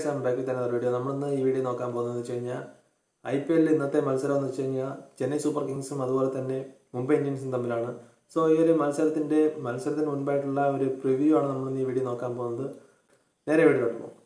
guys am back തന്നെ video നമ്മളിന്ന് ഈ വീഡിയോ നോക്കാൻ പോകുന്നത് വെച്ച് കഴിഞ്ഞാൽ ഐ പി എല്ലിൽ ഇന്നത്തെ മത്സരം എന്ന് വെച്ച് കഴിഞ്ഞാൽ ചെന്നൈ സൂപ്പർ കിങ്സും അതുപോലെ തന്നെ മുംബൈ ഇന്ത്യൻസും തമ്മിലാണ് സോ ഈ ഒരു മത്സരത്തിന്റെ മത്സരത്തിന് മുൻപായിട്ടുള്ള ഒരു പ്രിവ്യൂ ആണ് നമ്മൾ ഇന്ന് ഈ വീഡിയോ നോക്കാൻ പോകുന്നത് നേരെ വീഡിയോട്ട് പോകും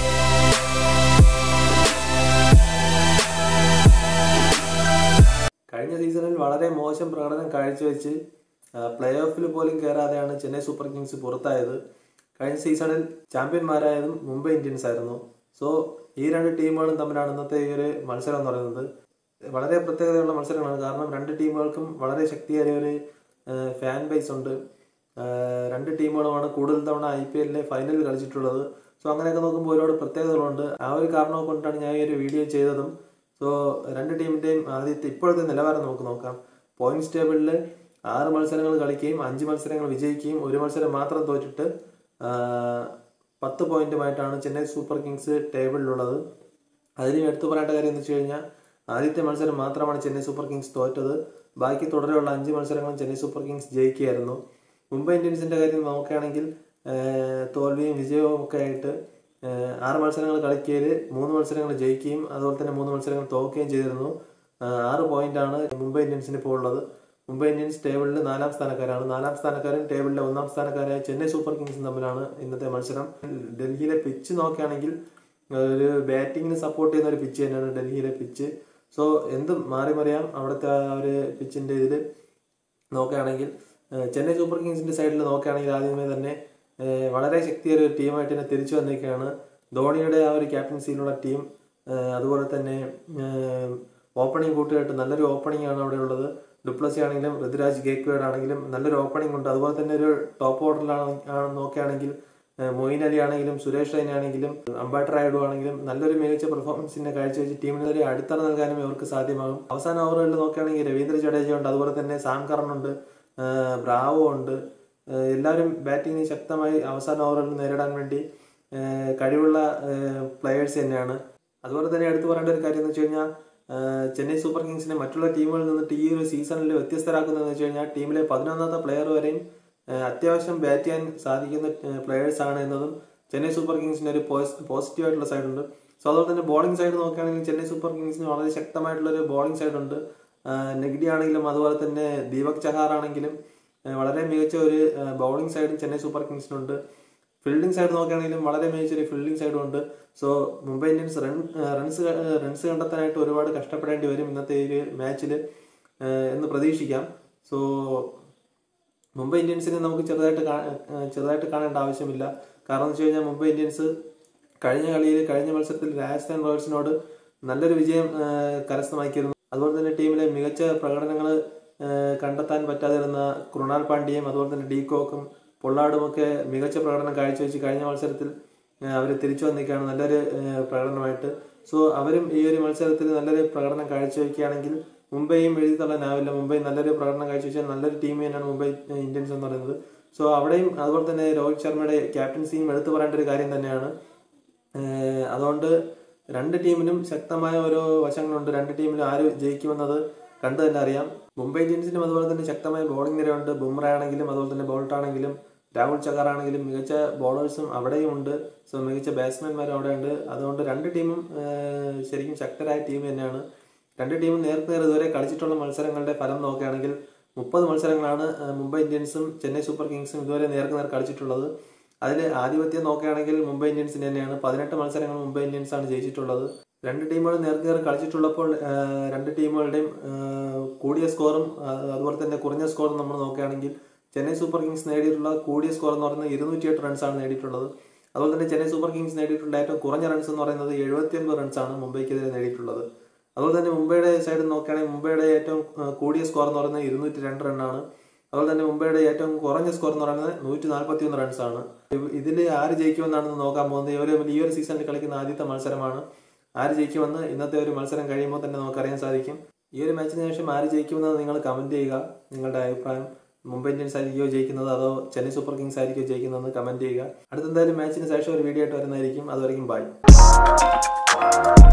കഴിഞ്ഞ സീസണിൽ വളരെ മോശം പ്രകടനം കാഴ്ചവെച്ച് പ്ലേ ഓഫിൽ പോലും കയറാതെയാണ് ചെന്നൈ സൂപ്പർ കിങ്സ് പുറത്തായത് കഴിഞ്ഞ സീസണിൽ ചാമ്പ്യന്മാരായതും മുംബൈ ഇന്ത്യൻസ് ആയിരുന്നു സോ ഈ രണ്ട് ടീമുകളും തമ്മിലാണ് ഇന്നത്തെ ഈ ഒരു മത്സരം എന്ന് പറയുന്നത് വളരെ പ്രത്യേകതയുള്ള മത്സരമാണ് കാരണം രണ്ട് ടീമുകൾക്കും വളരെ ശക്തിയേറിയ ഒരു ഫാൻ ബേസ് ഉണ്ട് രണ്ട് ടീമുകളുമാണ് കൂടുതൽ തവണ ഐ പി എല്ലിലെ ഫൈനലിൽ കളിച്ചിട്ടുള്ളത് സോ അങ്ങനെയൊക്കെ നോക്കുമ്പോൾ ഒരുപാട് പ്രത്യേകതകളുണ്ട് ആ ഒരു കാരണം കൊണ്ടാണ് ഞാൻ ഈ ഒരു വീഡിയോ ചെയ്തതും സോ രണ്ട് ടീമിന്റെയും ആദ്യത്തെ ഇപ്പോഴത്തെ നിലവാരം നമുക്ക് നോക്കാം പോയിന്റ്സ് ടേബിളിൽ ആറ് മത്സരങ്ങൾ കളിക്കുകയും അഞ്ച് മത്സരങ്ങൾ വിജയിക്കുകയും ഒരു മത്സരം മാത്രം തോറ്റിട്ട് പത്ത് പോയിന്റുമായിട്ടാണ് ചെന്നൈ സൂപ്പർ കിങ്സ് ടേബിളിലുള്ളത് അതിന് എടുത്തു പറയേണ്ട കാര്യം എന്ന് വെച്ച് കഴിഞ്ഞാൽ ആദ്യത്തെ മത്സരം മാത്രമാണ് ചെന്നൈ സൂപ്പർ കിങ്സ് തോറ്റത് ബാക്കി തുടരെയുള്ള അഞ്ച് മത്സരങ്ങളും ചെന്നൈ സൂപ്പർ കിങ്സ് ജയിക്കുകയായിരുന്നു മുംബൈ ഇന്ത്യൻസിന്റെ കാര്യം നോക്കുകയാണെങ്കിൽ തോൽവിയും വിജയവും ഒക്കെ ആയിട്ട് ആറ് മത്സരങ്ങൾ കളിക്കയിൽ മൂന്ന് മത്സരങ്ങൾ ജയിക്കുകയും അതുപോലെ തന്നെ മൂന്ന് മത്സരങ്ങൾ തോക്കുകയും ചെയ്തിരുന്നു ആറ് പോയിന്റാണ് മുംബൈ ഇന്ത്യൻസിന് ഇപ്പോൾ ഉള്ളത് മുംബൈ ഇന്ത്യൻസ് ടേബിളിൽ നാലാം സ്ഥാനക്കാരാണ് നാലാം സ്ഥാനക്കാരും ടേബിളിലെ ഒന്നാം സ്ഥാനക്കാരായ ചെന്നൈ സൂപ്പർ കിങ്സും തമ്മിലാണ് ഇന്നത്തെ മത്സരം ഡൽഹിയിലെ പിച്ച് നോക്കുകയാണെങ്കിൽ ഒരു ബാറ്റിങ്ങിന് സപ്പോർട്ട് ചെയ്യുന്ന ഒരു പിച്ച് തന്നെയാണ് ഡൽഹിയിലെ പിച്ച് സോ എന്തും മാറി മറിയാം അവിടുത്തെ ആ ഒരു പിച്ചിന്റെ ഇതിൽ നോക്കുകയാണെങ്കിൽ ചെന്നൈ സൂപ്പർ കിങ്സിന്റെ സൈഡിൽ നോക്കുകയാണെങ്കിൽ ആദ്യമേ തന്നെ വളരെ ശക്തിയേറിയ ഒരു ടീമായിട്ട് തന്നെ തിരിച്ചു വന്നിരിക്കുകയാണ് ധോണിയുടെ ആ ഒരു ക്യാപ്റ്റൻസിയിലുള്ള ടീം അതുപോലെ തന്നെ ഓപ്പണിംഗ് കൂട്ടുകെട്ട് നല്ലൊരു ഓപ്പണിംഗ് ആണ് അവിടെ ഉള്ളത് ഡുപ്ലസി ആണെങ്കിലും ഋതുരാജ് ഗേക്വേഡ് ആണെങ്കിലും നല്ലൊരു ഓപ്പണിംഗ് ഉണ്ട് അതുപോലെ തന്നെ ഒരു ടോപ്പ് ഓർഡറിലാണ് നോക്കുകയാണെങ്കിൽ മൊയിൻ അലി ആണെങ്കിലും സുരേഷ് റൈൻ ആണെങ്കിലും അംബാട്ടർ ആയിഡു ആണെങ്കിലും നല്ലൊരു മികച്ച പെർഫോമൻസിനെ കാഴ്ചവെച്ച് ടീമിന് ഒരു അടിത്തറ നൽകാനും ഇവർക്ക് സാധ്യമാകും അവസാന ഓവറുകളിൽ നോക്കുകയാണെങ്കിൽ രവീന്ദ്ര ജഡേജ ഉണ്ട് അതുപോലെ തന്നെ സാം കറൺ ഉണ്ട് ബ്രാവോ ഉണ്ട് എല്ലാവരും ബാറ്റിംഗ് ശക്തമായി അവസാന ഓവറുകളിൽ നേരിടാൻ വേണ്ടി കഴിവുള്ള പ്ലെയേഴ്സ് തന്നെയാണ് അതുപോലെ തന്നെ എടുത്തു പറയേണ്ട ഒരു കാര്യം എന്ന് വെച്ച് കഴിഞ്ഞാൽ ചെന്നൈ സൂപ്പർ കിങ്സിനെ മറ്റുള്ള ടീമുകളിൽ നിന്നിട്ട് ഈ ഒരു സീസണിൽ വ്യത്യസ്തരാക്കുന്നതെന്ന് വെച്ച് കഴിഞ്ഞാൽ ടീമിലെ പതിനൊന്നാമത്തെ പ്ലെയർ വരെയും അത്യാവശ്യം ബാറ്റ് ചെയ്യാൻ സാധിക്കുന്ന പ്ലെയേഴ്സ് ആണ് എന്നതും ചെന്നൈ സൂപ്പർ കിങ്സിന് ഒരു പോസിറ്റീവ് ആയിട്ടുള്ള സൈഡ് ഉണ്ട് സോ അതുപോലെ തന്നെ ബോളിംഗ് സൈഡ് നോക്കുകയാണെങ്കിൽ ചെന്നൈ സൂപ്പർ കിങ്സിന് വളരെ ശക്തമായിട്ടുള്ള ഒരു ബോളിംഗ് സൈഡ് ഉണ്ട് നെഗ്ഡി ആണെങ്കിലും അതുപോലെ തന്നെ ദീപക് ചഹാർ ആണെങ്കിലും വളരെ മികച്ച ഒരു ബൗളിംഗ് സൈഡും ചെന്നൈ സൂപ്പർ കിങ്സിനുണ്ട് ഫീൽഡിംഗ് സൈഡ് നോക്കുകയാണെങ്കിലും വളരെ മികച്ച ഒരു ഫീൽഡിംഗ് സൈഡും ഉണ്ട് so Mumbai Indians run runs runs കണ്ടെത്താനായിട്ട് ഒരുപാട് കഷ്ടപ്പെടേണ്ടി വരും ഇന്നത്തെ ഈ മാച്ചിൽ എന്ന് പ്രതീക്ഷിക്കാം സോ മുംബൈ ഇന്ത്യൻസിനെ നമുക്ക് ചെറുതായിട്ട് ചെറുതായിട്ട് കാണേണ്ട ആവശ്യമില്ല കാരണം എന്ന് വെച്ച് കഴിഞ്ഞാൽ മുംബൈ ഇന്ത്യൻസ് കഴിഞ്ഞ കളിയിൽ കഴിഞ്ഞ മത്സരത്തിൽ രാജസ്ഥാൻ റോയൽസിനോട് നല്ലൊരു വിജയം കരസ്ഥമാക്കിയിരുന്നു അതുപോലെ തന്നെ ടീമിലെ മികച്ച പ്രകടനങ്ങൾ കണ്ടെത്താൻ പറ്റാതിരുന്ന കൃണാൽ പാണ്ഡ്യയും അതുപോലെ തന്നെ ഡീകോക്കും പൊള്ളാടും ഒക്കെ മികച്ച പ്രകടനം കാഴ്ചവെച്ച് കഴിഞ്ഞ മത്സരത്തിൽ അവർ തിരിച്ചു വന്നിരിക്കുകയാണ് നല്ലൊരു പ്രകടനമായിട്ട് സോ അവരും ഈ ഒരു മത്സരത്തിൽ നല്ലൊരു പ്രകടനം കാഴ്ചവെക്കുകയാണെങ്കിൽ മുംബൈയും എഴുതി തള്ളാനാവില്ല മുംബൈ നല്ലൊരു പ്രകടനം കാഴ്ചവെച്ചാൽ നല്ലൊരു ടീം തന്നെയാണ് മുംബൈ ഇന്ത്യൻസ് എന്ന് പറയുന്നത് സോ അവിടെയും അതുപോലെ തന്നെ രോഹിത് ശർമ്മയുടെ ക്യാപ്റ്റൻസിയും എടുത്തു പറയേണ്ട ഒരു കാര്യം തന്നെയാണ് അതുകൊണ്ട് രണ്ട് ടീമിനും ശക്തമായ ഓരോ വശങ്ങളുണ്ട് രണ്ട് ടീമിലും ആര് ജയിക്കുമെന്നത് കണ്ടു തന്നെ അറിയാം മുംബൈ ഇന്ത്യൻസിനും അതുപോലെ തന്നെ ശക്തമായ ബോളിംഗ് നിരയുണ്ട് ബുംറ ആണെങ്കിലും അതുപോലെ തന്നെ ബോൾട്ട് ആണെങ്കിലും രാഹുൽ ചക്കാർ ആണെങ്കിലും മികച്ച ബോളേഴ്സും അവിടെയും ഉണ്ട് സോ മികച്ച ബാറ്റ്സ്മാൻമാരും അവിടെ ഉണ്ട് അതുകൊണ്ട് രണ്ട് ടീമും ശരിക്കും ശക്തരായ ടീം തന്നെയാണ് രണ്ട് ടീമും നേർക്ക് നേർ ഇതുവരെ കളിച്ചിട്ടുള്ള മത്സരങ്ങളുടെ ഫലം നോക്കുകയാണെങ്കിൽ മുപ്പത് മത്സരങ്ങളാണ് മുംബൈ ഇന്ത്യൻസും ചെന്നൈ സൂപ്പർ കിങ്സും ഇതുവരെ നേർക്ക് നേർ കളിച്ചിട്ടുള്ളത് അതിൽ ആധിപത്യം നോക്കുകയാണെങ്കിൽ മുംബൈ ഇന്ത്യൻസിന് തന്നെയാണ് പതിനെട്ട് മത്സരങ്ങൾ മുംബൈ ഇന്ത്യൻസ് ആണ് ജയിച്ചിട്ടുള്ളത് രണ്ട് ടീമുകളും നേർക്ക് നേർ കളിച്ചിട്ടുള്ളപ്പോൾ രണ്ട് ടീമുകളുടെയും കൂടിയ സ്കോറും അതുപോലെ തന്നെ കുറഞ്ഞ സ്കോറും നമ്മൾ നോക്കുകയാണെങ്കിൽ ചെന്നൈ സൂപ്പർ കിങ്സ് നേടിയിട്ടുള്ള കൂടിയ സ്കോർ എന്ന് പറയുന്നത് ഇരുന്നൂറ്റിയെട്ട് റൺസാണ് നേടിയിട്ടുള്ളത് അതുപോലെ തന്നെ ചെന്നൈ സൂപ്പർ കിങ്സ് നേടിയിട്ടുള്ള ഏറ്റവും കുറഞ്ഞ റൺസ് എന്ന് പറയുന്നത് എഴുപത്തിയൊൻപത് റൺസാണ് മുംബൈക്കെതിരെ നേടിയിട്ടുള്ളത് അതുപോലെ തന്നെ മുംബൈയുടെ സൈഡിൽ നോക്കുകയാണെങ്കിൽ മുംബൈയുടെ ഏറ്റവും കൂടിയ സ്കോർ എന്ന് പറയുന്നത് ഇരുന്നൂറ്റി രണ്ട് റണ്ണാണ് അതുപോലെ തന്നെ മുംബൈയുടെ ഏറ്റവും കുറഞ്ഞ സ്കോർ എന്ന് പറയുന്നത് നൂറ്റി നാൽപ്പത്തി ഒന്ന് റൺസ് ആണ് ഇതിൽ ആര് ജയിക്കുമെന്നാണ് നോക്കാൻ പോകുന്നത് ഈ ഒരു ഈ ഒരു സീസണിൽ കളിക്കുന്ന ആദ്യത്തെ മത്സരമാണ് ആര് ജയിക്കുമെന്ന് ഇന്നത്തെ ഒരു മത്സരം കഴിയുമ്പോൾ തന്നെ നമുക്കറിയാൻ സാധിക്കും ഈ ഒരു മാച്ചിന് ശേഷം ആര് ജയിക്കുമെന്ന് നിങ്ങൾ കമന്റ് ചെയ്യുക നിങ്ങളുടെ അഭിപ്രായം മുംബൈ ഇന്ത്യൻസ് ആയിരിക്കുമോ ജയിക്കുന്നത് അതോ ചെന്നൈ സൂപ്പർ കിങ്സ് ആയിരിക്കുമോ ജയിക്കുന്നതെന്ന് കമന്റ് ചെയ്യുക അടുത്ത എന്തായാലും മാച്ചിന് ശേഷം ഒരു വീഡിയോ ആയിട്ട് വരുന്നതായിരിക്കും അതുവരെയും ബൈ